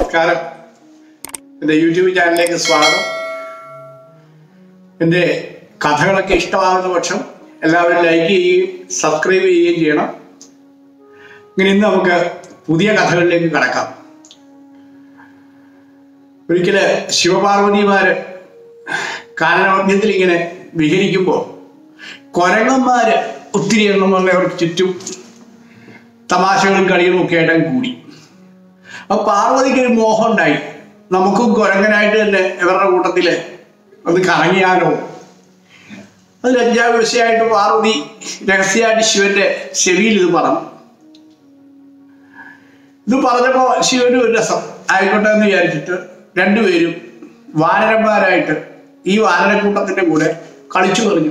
നമസ്കാരം എൻ്റെ യൂട്യൂബ് ചാനലിലേക്ക് സ്വാഗതം എൻ്റെ കഥകളൊക്കെ ഇഷ്ടമാകുന്ന പക്ഷം എല്ലാവരും ലൈക്ക് ചെയ്യുകയും സബ്സ്ക്രൈബ് ചെയ്യുകയും ചെയ്യണം ഇങ്ങനെ ഇന്ന് നമുക്ക് പുതിയ കഥകളിലേക്ക് കടക്കാം ഒരിക്കല് ശിവപാർവതിമാര് കാനനമധ്യത്തിൽ ഇങ്ങനെ വിഹരിക്കുമ്പോൾ കൊരങ്ങന്മാര് ഒത്തിരി എണ്ണം അവർക്ക് ചുറ്റും തമാശകളും കളികളും ഒക്കെ ആയിട്ട് അങ്ങ് കൂടി അപ്പൊ പാർവതിക്ക് ഒരു മോഹം ഉണ്ടായി നമുക്കും കുരങ്ങനായിട്ട് തന്നെ ഇവരുടെ കൂട്ടത്തില് ഒന്ന് കറങ്ങിയാലോ അത് ലജ്ജാവിഷയായിട്ട് പാർവതി രഹസ്യമായിട്ട് ശിവന്റെ ചെവിയിൽ ഇത് പറഞ്ഞു ഇത് പറഞ്ഞപ്പോ ശിവന് ഒരു രസം ആയിക്കോട്ടെ എന്ന് വിചാരിച്ചിട്ട് രണ്ടുപേരും വാനരന്മാരായിട്ട് ഈ വാനരക്കൂട്ടത്തിന്റെ കൂടെ കളിച്ചു പറഞ്ഞു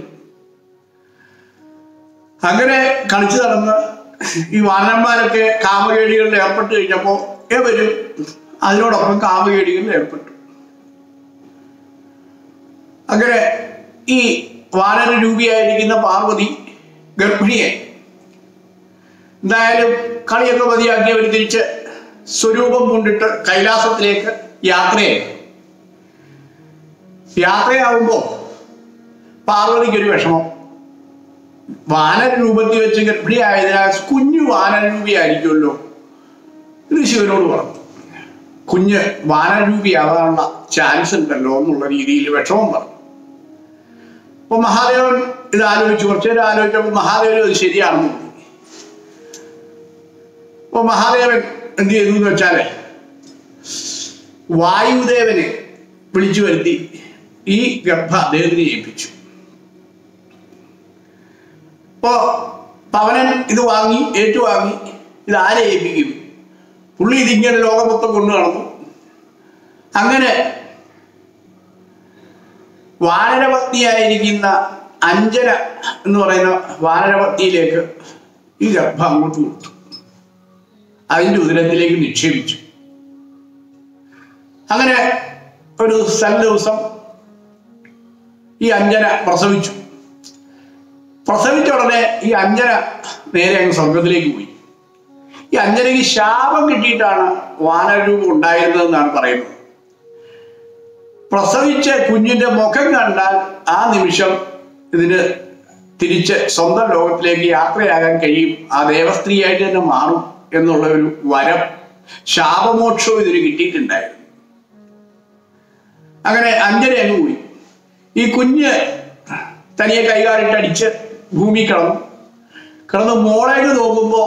അങ്ങനെ കളിച്ചു നടന്ന് ഈ വാനന്മാരൊക്കെ കാമകേടികളിൽ ഏർപ്പെട്ട് കഴിഞ്ഞപ്പോ ഇവരും അതിനോടൊപ്പം കാമകേടികളിൽ ഏർപ്പെട്ടു അങ്ങനെ ഈ വാനര രൂപിയായിരിക്കുന്ന പാർവതി ഗർഭിണിയെ എന്തായാലും കളിയൊക്കെ മതിയാക്കി അവർ തിരിച്ച് സ്വരൂപം കൊണ്ടിട്ട് കൈലാസത്തിലേക്ക് യാത്രയായി യാത്രയാവുമ്പോ പാർവതിക്കൊരു വിഷമം വാനര രൂപത്തിൽ വെച്ച് ഗർഭിണിയായതിനാൽ കുഞ്ഞു വാനര രൂപിയായിരിക്കുമല്ലോ ഇത് ശിവനോട് പറഞ്ഞു കുഞ്ഞ് വാനര രൂപിയാവാനുള്ള ചാൻസ് ഉണ്ടല്ലോ എന്നുള്ള രീതിയിൽ വിഷമം പറഞ്ഞു അപ്പൊ മഹാദേവൻ ഇത് ആലോചിച്ചു കുറച്ചു നേരം ആലോചിച്ചപ്പോൾ മഹാദേവൻ അത് ശരിയാണെന്ന് തോന്നി അപ്പൊ മഹാദേവൻ എന്ത് ചെയ്തു എന്ന് വെച്ചാല് വായുദേവനെ വിളിച്ചു വരുത്തി ഈ ഗർഭ അദ്ദേഹത്തിന് ഏൽപ്പിച്ചു അപ്പോ പവനൻ ഇത് വാങ്ങി ഏറ്റുവാങ്ങി ഇത് ആരെ ഏൽപ്പിക്കും പുള്ളി ഇതിങ്ങനെ ലോകം മൊത്തം കൊണ്ടു നടന്നു അങ്ങനെ വാനരപത്നിയായിരിക്കുന്ന അഞ്ജന എന്ന് പറയുന്ന വാനരപത്നിയിലേക്ക് ഈ ഗർഭം അങ്ങോട്ട് കൊടുത്തു അതിന്റെ ഉദരത്തിലേക്ക് നിക്ഷേപിച്ചു അങ്ങനെ ഒരു സ്ഥല ദിവസം ഈ അഞ്ജന പ്രസവിച്ചു പ്രസവിച്ച ഉടനെ ഈ അഞ്ജന നേരെ അങ്ങ് സ്വർഗത്തിലേക്ക് പോയി ഈ അഞ്ജനയ്ക്ക് ശാപം കിട്ടിയിട്ടാണ് വാനരൂപം ഉണ്ടായിരുന്നതെന്നാണ് പറയുന്നത് പ്രസവിച്ച കുഞ്ഞിന്റെ മുഖം കണ്ടാൽ ആ നിമിഷം ഇതിന് തിരിച്ച് സ്വന്തം ലോകത്തിലേക്ക് യാത്രയാകാൻ കഴിയും ആ ദേവസ്ത്രീയായിട്ട് തന്നെ മാറും എന്നുള്ള ഒരു വരം ശാപമോക്ഷവും ഇതിന് കിട്ടിയിട്ടുണ്ടായിരുന്നു അങ്ങനെ അഞ്ജന അങ്ങ് പോയി ഈ കുഞ്ഞ് തനിയെ കൈകാലിട്ടടിച്ച് ഭൂമി കിടന്നു കിടന്ന് മോളേക്ക് നോക്കുമ്പോ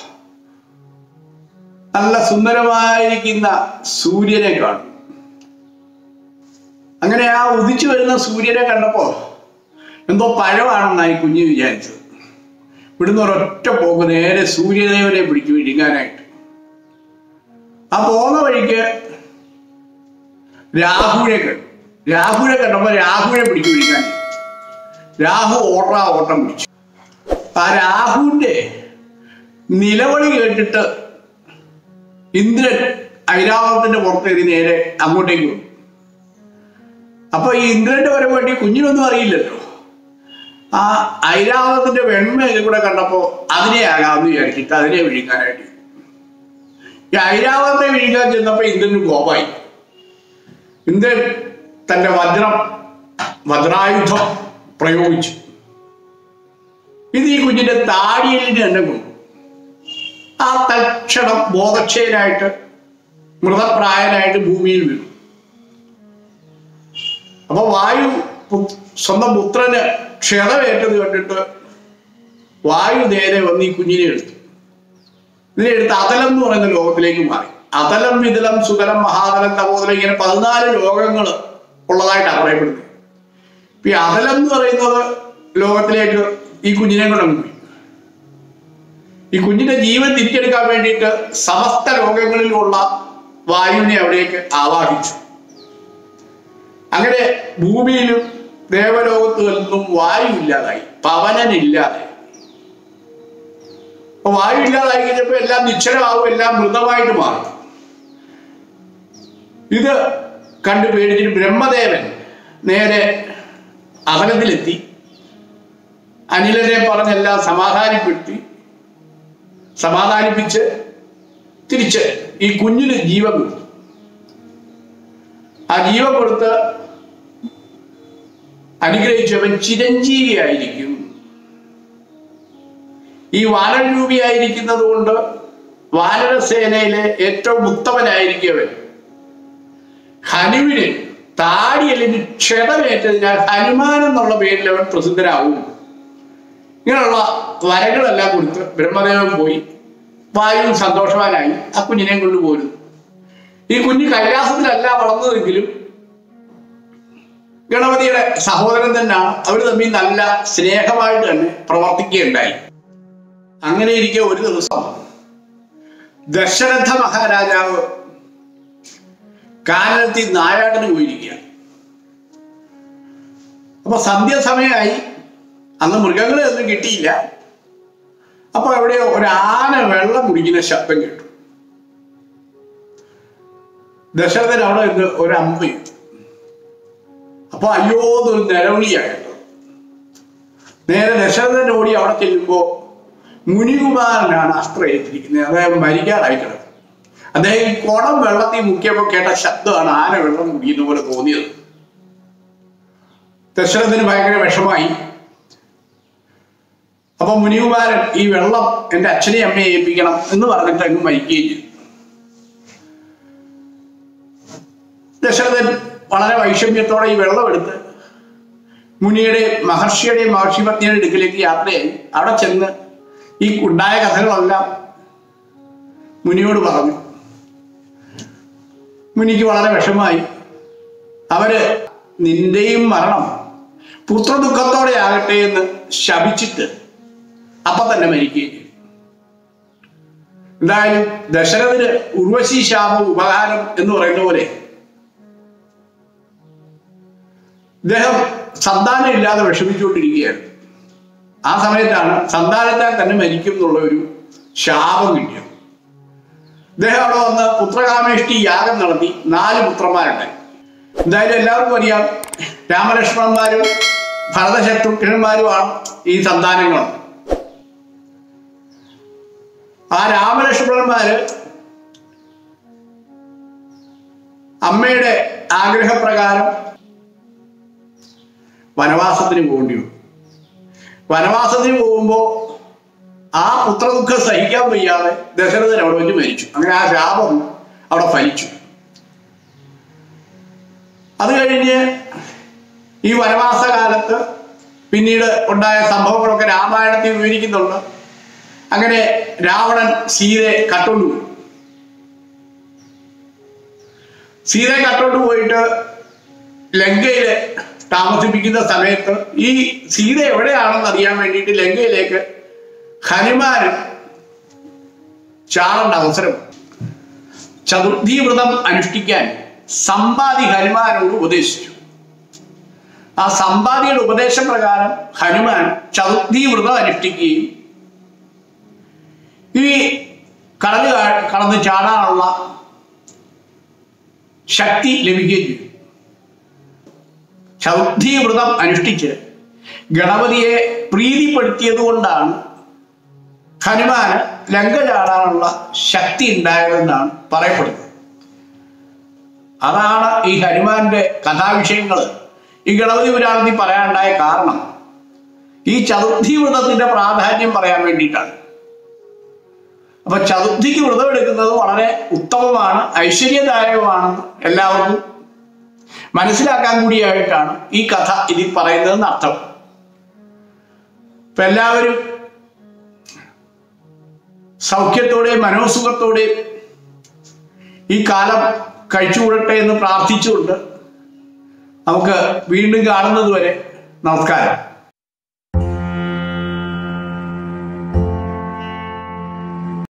നല്ല സുന്ദരമായിരിക്കുന്ന സൂര്യനെ കാണും അങ്ങനെ ആ ഉദിച്ചു വരുന്ന സൂര്യനെ കണ്ടപ്പോ എന്തോ പഴമാണെന്നായി കുഞ്ഞ് വിചാരിച്ചത് ഇവിടുന്ന് ഒരൊറ്റ പോക്ക് നേരെ സൂര്യദേവനെ പിടിച്ചു വിഴുങ്ങാനായിട്ട് ആ പോകുന്ന വഴിക്ക് രാഹുവിനെ കണ്ടു രാഹുവിനെ കണ്ടപ്പോ രാഹുവിനെ പിടിച്ചു വിഴുങ്ങാൻ രാഹു ഓട്ട ഓട്ടം പിടിച്ചു ആ രാഹുവിന്റെ നിലവിളി കേട്ടിട്ട് ഇന്ദ്രൻ ഐരാവതത്തിന്റെ പുറത്തേക്ക് നേരെ അങ്ങോട്ടേക്ക് വന്നു അപ്പൊ ഈ ഇന്ദ്രന്റെ വരെ വേണ്ടി കുഞ്ഞിനൊന്നും അറിയില്ലല്ലോ ആ ഐരാവതത്തിന്റെ വെണ്മയൊക്കെ കൂടെ കണ്ടപ്പോ അതിനെ ആകാമെന്ന് വിചാരിച്ചിട്ട് അതിനെ വിഴുങ്ങാനായിട്ട് ഈ ഐരാവതത്തെ വിഴുങ്ങാൻ ചെന്നപ്പോ ഇന്ദ്രന് കോപായി ഇന്ദ്രൻ തന്റെ വജ്രം വജ്രായുധം പ്രയോഗിച്ചു ഇത് ഈ കുഞ്ഞിന്റെ താടിയലിന് തന്നെ കൊണ്ടു ആ തൽക്ഷണം ബോധക്ഷയനായിട്ട് മൃതപ്രായനായിട്ട് ഭൂമിയിൽ വീണു അപ്പൊ വായു പു- സ്വന്തം പുത്രന് ക്ഷതമേറ്റത് കണ്ടിട്ട് വായു നേരെ വന്ന് ഈ കുഞ്ഞിനെ എടുത്തു ഇതിനെ എടുത്ത് അതലം എന്ന് പറയുന്ന ലോകത്തിലേക്ക് മാറി അതലം വിതലം സുതലം മഹാതലം തപോതലം ഇങ്ങനെ പതിനാല് ലോകങ്ങൾ ഉള്ളതായിട്ടാണ് പറയപ്പെടുന്നത് ഇപ്പൊ ഈ അതലം എന്ന് പറയുന്നത് ലോകത്തിലേക്ക് ഈ കുഞ്ഞിനെ കൊണ്ട് അങ്ങ് പോയി ഈ കുഞ്ഞിന്റെ ജീവൻ തിരിച്ചെടുക്കാൻ വേണ്ടിയിട്ട് സമസ്ത ലോകങ്ങളിലുള്ള വായുവിനെ അവിടേക്ക് ആവാഹിച്ചു അങ്ങനെ ഭൂമിയിലും ദേവലോകത്തും വായു ഇല്ലാതായി പവനനില്ലാതായി അപ്പൊ വായു ഇല്ലാതായി കഴിഞ്ഞപ്പോ എല്ലാം നിശ്ചലമാവും എല്ലാം മൃതമായിട്ട് മാറും ഇത് കണ്ടു പേടിച്ചിട്ട് ബ്രഹ്മദേവൻ നേരെ അകലത്തിലെത്തി അനിലനെ പറഞ്ഞെല്ലാം സമാധാനപ്പെടുത്തി സമാധാനിപ്പിച്ച് തിരിച്ച് ഈ കുഞ്ഞിന് ജീവൻ കൊടുത്തു ആ ജീവൻ കൊടുത്ത് അനുഗ്രഹിച്ചവൻ ചിരഞ്ജീവിയായിരിക്കും ഈ വാനരൂപിയായിരിക്കുന്നത് കൊണ്ട് വാനരസേനയിലെ ഏറ്റവും ഉത്തമനായിരിക്കും ഹനുവിന് താടി അല്ലെങ്കിൽ ക്ഷതമേറ്റതിനാൽ ഹനുമാൻ എന്നുള്ള പേരിൽ അവൻ പ്രസിദ്ധരാകും ഇങ്ങനെയുള്ള വരങ്ങളെല്ലാം കൊടുത്ത് ബ്രഹ്മദേവൻ പോയി വായു സന്തോഷവാനായി ആ കുഞ്ഞിനെ കൊണ്ടുപോരുന്നു ഈ കുഞ്ഞ് കൈലാസത്തിലല്ല വളർന്നതെങ്കിലും ഗണപതിയുടെ സഹോദരൻ തന്നെയാണ് അവർ തമ്മിൽ നല്ല സ്നേഹമായിട്ട് തന്നെ പ്രവർത്തിക്കുകയുണ്ടായി അങ്ങനെ ഇരിക്കെ ഒരു ദിവസം ദശരഥ മഹാരാജാവ് കാനനത്തിൽ നായാട്ടിന് പോയിരിക്കുകയാണ് അപ്പൊ സന്ധ്യാസമയമായി അന്ന് മൃഗങ്ങളെ ഒന്നും കിട്ടിയില്ല അപ്പൊ എവിടെയോ ഒരു ആന വെള്ളം കുടിക്കുന്ന ശബ്ദം കേട്ടു ദശരഥൻ അവിടെ നിന്ന് ഒരു അമ്പ ഇട്ടു. അപ്പൊ അയ്യോ എന്നൊരു നിലവിളിയായിട്ട് നേരെ ദശരഥൻ ഓടി അവിടെ ചെല്ലുമ്പോ മുനികുമാരനാണ് അസ്ത്രം ഏറ്റിരിക്കുന്നത് അദ്ദേഹം മരിക്കാറായി കിടക്കും അദ്ദേഹം ഈ കുടം വെള്ളത്തിൽ മുക്കിയപ്പോൾ കേട്ട ശബ്ദമാണ് ആന വെള്ളം കുടിക്കുന്ന പോലെ തോന്നിയത് ദശരഥന് ഭയങ്കര വിഷമായി അപ്പൊ മുനികുമാരൻ ഈ വെള്ളം എന്റെ അച്ഛനെ അമ്മയെ ഏൽപ്പിക്കണം എന്ന് പറഞ്ഞിട്ട് അങ്ങ് മരിക്കുകയും ചെയ്തു ദശരഥൻ വളരെ വൈഷമ്യത്തോടെ ഈ വെള്ളം എടുത്ത് മുനിയുടെ മഹർഷിയുടെയും മഹർഷി പത്നിയുടെ അടുക്കിലേക്ക് യാത്രയായി അവിടെ ചെന്ന് ഈ ഉണ്ടായ കഥകളെല്ലാം മുനിയോട് പറഞ്ഞു മുനിക്ക് വളരെ വിഷമായി അവര് നിന്റെയും മരണം പുത്രദുഃഖത്തോടെ ആകട്ടെ എന്ന് ശപിച്ചിട്ട് അപ്പൊ തന്നെ മരിക്കുകയും ചെയ്തു എന്തായാലും ദശരഥന് ഉർവശി ശാപം ഉപകാരം എന്ന് പറയുന്ന പോലെ ഇദ്ദേഹം സന്താനം ഇല്ലാതെ വിഷമിച്ചുകൊണ്ടിരിക്കുകയാണ് ആ സമയത്താണ് സന്താനത്താൽ തന്നെ മരിക്കും എന്നുള്ള ഒരു ശാപം കിട്ടിയത് ഇദ്ദേഹം അവിടെ വന്ന് പുത്രകാമേഷ്ടി യാഗം നടത്തി നാല് പുത്രന്മാരുണ്ടായി എന്തായാലും എല്ലാവർക്കും അറിയാം രാമലക്ഷ്മണന്മാരും ഭരതശത്രുഘ്നന്മാരുമാണ് ഈ സന്താനങ്ങൾ ആ രാമലക്ഷ്മണന്മാര് അമ്മയുടെ ആഗ്രഹപ്രകാരം വനവാസത്തിന് പോകേണ്ടി വന്നു വനവാസത്തിന് പോകുമ്പോൾ ആ പുത്രദുഃഖം സഹിക്കാൻ വയ്യാതെ ദശരഥൻ അവിടെ വെച്ച് മരിച്ചു അങ്ങനെ ആ ശാപം അവിടെ ഫലിച്ചു അത് കഴിഞ്ഞ് ഈ വനവാസ കാലത്ത് പിന്നീട് ഉണ്ടായ സംഭവങ്ങളൊക്കെ രാമായണത്തിൽ വിവരിക്കുന്നുണ്ട് അങ്ങനെ രാവണൻ സീതയെ കട്ടുകൊണ്ടുപോയി സീതയെ കട്ടോട്ട് പോയിട്ട് ലങ്കയില് താമസിപ്പിക്കുന്ന സമയത്ത് ഈ സീത എവിടെയാണെന്ന് അറിയാൻ വേണ്ടിയിട്ട് ലങ്കയിലേക്ക് ഹനുമാൻ ചാടേണ്ട അവസരം ചതുർത്ഥി വ്രതം അനുഷ്ഠിക്കാൻ സമ്പാദി ഹനുമാനോട് ഉപദേശിച്ചു ആ സമ്പാദിയുടെ ഉപദേശപ്രകാരം ഹനുമാൻ ചതുർത്ഥി വ്രതം അനുഷ്ഠിക്കുകയും ഈ കടല് കാ- കടന്ന് ചാടാനുള്ള ശക്തി ലഭിക്കുകയും ചെയ്തു ചൗദ്ധി വ്രതം അനുഷ്ഠിച്ച് ഗണപതിയെ പ്രീതിപ്പെടുത്തിയത് കൊണ്ടാണ് ഹനുമാന് ലങ്ക ചാടാനുള്ള ശക്തി ഉണ്ടായതെന്നാണ് പറയപ്പെടുന്നത് അതാണ് ഈ ഹനുമാന്റെ കഥാവിഷയങ്ങൾ ഈ ഗണപതി പുരാണത്തിൽ പറയാനുണ്ടായ കാരണം ഈ ചതുർത്ഥി വ്രതത്തിന്റെ പ്രാധാന്യം പറയാൻ വേണ്ടിയിട്ടാണ് അപ്പൊ ചതുർത്ഥിക്ക് വ്രതം എടുക്കുന്നത് വളരെ ഉത്തമമാണ് ഐശ്വര്യദായകമാണെന്ന് എല്ലാവർക്കും മനസ്സിലാക്കാൻ കൂടിയായിട്ടാണ് ഈ കഥ ഇതിൽ പറയുന്നതെന്ന് അർത്ഥം ഇപ്പൊ എല്ലാവരും സൗഖ്യത്തോടെ മനോസുഖത്തോടെ ഈ കാലം കഴിച്ചുകൂടട്ടെ എന്ന് പ്രാർത്ഥിച്ചുകൊണ്ട് നമുക്ക് വീണ്ടും കാണുന്നത് വരെ നമസ്കാരം